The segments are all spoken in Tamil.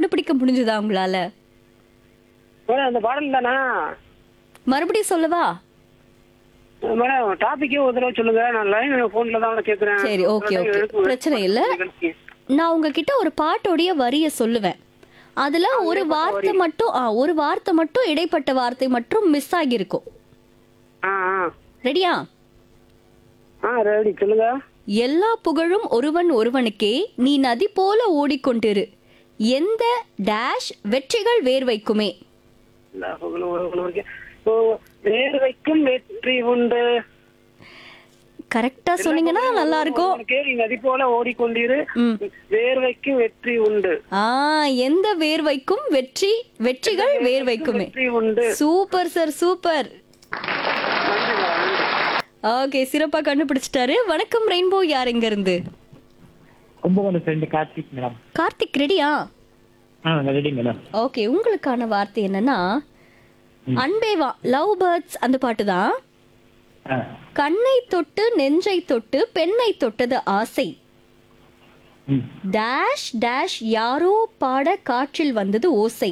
கண்டுபிடிக்க முடிஞ்சதா உங்களால மேடம் அந்த பாடல் தானா மறுபடியும் சொல்லவா மேடம் டாபிக்கே ஒரு தடவை சொல்லுங்க நான் லைன் போன்ல தான் கேக்குறேன் சரி, okay, okay. பிரச்சனை இல்ல. நான் உங்ககிட்ட ஒரு பாட்டோடைய வரிய சொல்லுவேன் அதுல ஒரு வார்த்தை மட்டும் ஆ, ஒரு வார்த்தை மட்டும் இடைப்பட்ட வார்த்தை மட்டும் மிஸ் ஆகியிருக்கும் ஆ ஆ ரெடியா ஆ ரெடி சொல்லுங்க எல்லா புகழும் ஒருவன் ஒருவனுக்கே நீ நதி போல ஓடிக்கொண்டிரு எந்த டேஷ் வெற்றிகள் வேர்வைக்குமே எல்லா புகழும் ஒருவனுக்கே. ஓ, வேர்வைக்கும் வெற்றி உண்டு கரெக்டா சொன்னீங்கன்னா நல்லா இருக்கும் ஒருவனுக்கே நீ நதி போல ஓடிக்கொண்டிரு ம். வேர்வைக்கும் வெற்றி உண்டு ஆ எந்த வேர்வைக்கும் வெற்றி வெற்றிகள் வேர்வைக்குமே வெற்றி உண்டு சூப்பர் சார் சூப்பர் நன்றி மேடம், நன்றி. ஓகே சிறப்பா கண்டுபிடிச்சிட்டாரு வணக்கம் ரெயின்போ யார் எங்க இருந்து கும்பகோணம் ஃப்ரெண்டு கார்த்திக் மேடம் கார்த்திக் ரெடியா ஆ ரெடி மேடம் ஓகே உங்களுக்கான வார்த்தை என்னன்னா அன்பேவா லவ் பேர்ட்ஸ் அந்த பாட்டு தான் ஆ கண்ணை தொட்டு நெஞ்சை தொட்டு பெண்ணை தொட்டது ஆசை ம் டேஷ் டேஷ் யாரோ பாட காற்றில் வந்தது ஓசை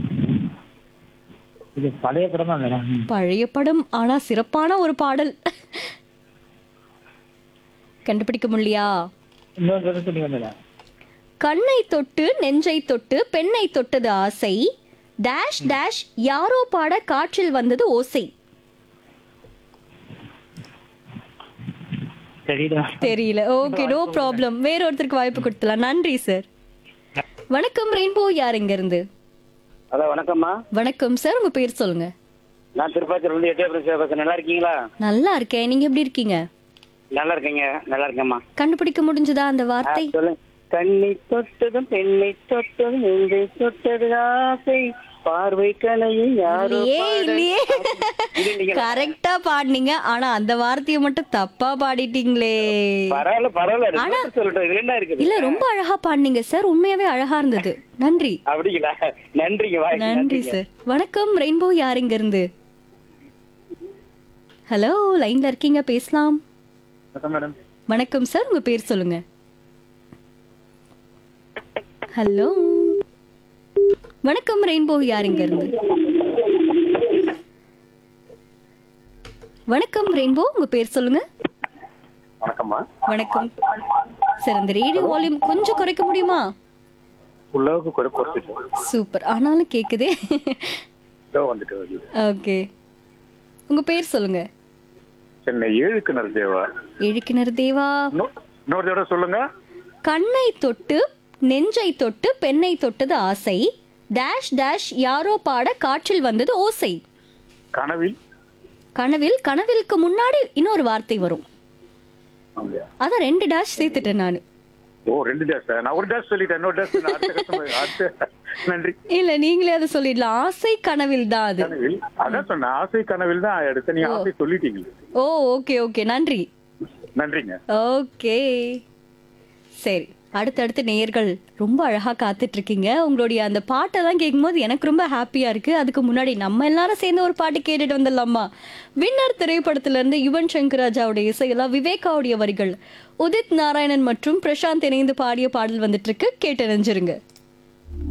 இது பழைய படம் தான் மேடம் ம். பழைய படம் ஆனா சிறப்பான ஒரு பாடல் கண்டுபிடிக்க முடியா இன்னொரு தடவை சொல்லுங்க மேடம் கண்ணை தொட்டு நெஞ்சை தொட்டு பெண்ணை தொட்டது ஆசை டேஷ் டேஷ் யாரோ பாட காற்றில் வந்தது ஓசை சரிடா தெரியல ஓகே நோ ப்ராப்ளம் வேற ஒருத்தருக்கு வாய்ப்பு கொடுத்துலாம் நன்றி சார் வணக்கம் ரெயின்போ யார் இங்க இருந்து ஹலோ வணக்கம்மா வணக்கம் சார் உங்க பேர் சொல்லுங்க நான் திருப்பாச்சூர்ல இருந்து எட்டே பேசுறேன் நல்லா இருக்கீங்களா நல்லா இருக்கேன் நீங்க எப்படி இருக்கீங்க நல்லா இருக்கீங்க நல்லா இருக்கேம்மா கண்டுபிடிக்க முடிஞ்சதா அந்த வார்த்தை சொல்லுங்க கண்ணை தொட்டதும் பெண்ணை தொட்டதும் நெஞ்சை தொட்டது ஆசை பார்வை கனையும் யாரோ இல்லையே இல்லையே இது நீங்க கரெக்டா பாடினீங்க ஆனா அந்த வார்த்தையை மட்டும் தப்பா பாடிட்டீங்களே பரவாயில்ல பரவாயில்ல ரிசல்ட் சொல்லட்டும் இதுல என்ன இருக்குது இல்ல ரொம்ப அழகா பாடினீங்க சார் உண்மையாவே அழகா இருந்தது நன்றி அப்படிங்களா நன்றிங்க வாய் நன்றி சார் வணக்கம் ரெயின்போ யார் இங்க இருந்து ஹலோ லைன்ல இருக்கீங்க பேசலாம் மேடம் வணக்கம் சார் உங்க பேர் சொல்லுங்க ஹலோ வணக்கம் ரெயின்போ யார் இங்க இருந்து வணக்கம் ரெயின்போ உங்க பேர் சொல்லுங்க வணக்கம்மா வணக்கம் சார் அந்த ரேடியோ வால்யூம் கொஞ்சம் குறைக்க முடியுமா உள்ளவுக்கு கூட குறைச்சிட்டு சூப்பர் ஆனாலும் கேக்குதே இதோ வந்துட்டு வருது ஓகே உங்க பேர் சொல்லுங்க சென்னை ஏழுக்கிணர் தேவா இழுக்கினர் தேவா இன்னொரு தடவை சொல்லுங்க கண்ணை தொட்டு நெஞ்சை தொட்டு பெண்ணை தொட்டது ஆசை டேஷ் டேஷ் யாரோ பாட காற்றில் வந்தது ஓசை கனவில் கனவில் கனவிலுக்கு முன்னாடி இன்னொரு வார்த்தை வரும் அதான் ரெண்டு டேஷ் சேர்த்துட்டேன் நான் ஓ ரெண்டு டேஸ் நான் ஒரு டேஸ் சொல்லிட்டேன் இன்னொரு டேஸ் அடுத்த கஸ்டமர் அடுத்த நன்றி இல்ல நீங்களே அதை சொல்லிடலாம் ஆசை கனவில் தான் அது கனவில் அதான் சொன்னேன் ஆசை கனவில் தான் எடுத்து நீங்க ஆசை சொல்லிட்டீங்க ஓ ஓகே ஓகே நன்றி நன்றிங்க ஓகே சரி அடுத்தடுத்து நேயர்கள் ரொம்ப அழகா காத்துட்டு இருக்கீங்க உங்களுடைய அந்த பாட்டை தான் கேட்கும்போது எனக்கு ரொம்ப ஹாப்பியா இருக்கு அதுக்கு முன்னாடி நம்ம எல்லாரும் சேர்ந்து ஒரு பாட்டு கேட்டுட்டு வந்துடலாமா வின்னர் திரைப்படத்துல இருந்து யுவன் சங்கர் ராஜாவுடைய இசையெல்லாம் விவேகாவுடைய வரிகள் உதித் நாராயணன் மற்றும் பிரசாந்த் இணைந்து பாடிய பாடல் வந்துட்டு இருக்கு கேட்டு நினைஞ்சிருங்க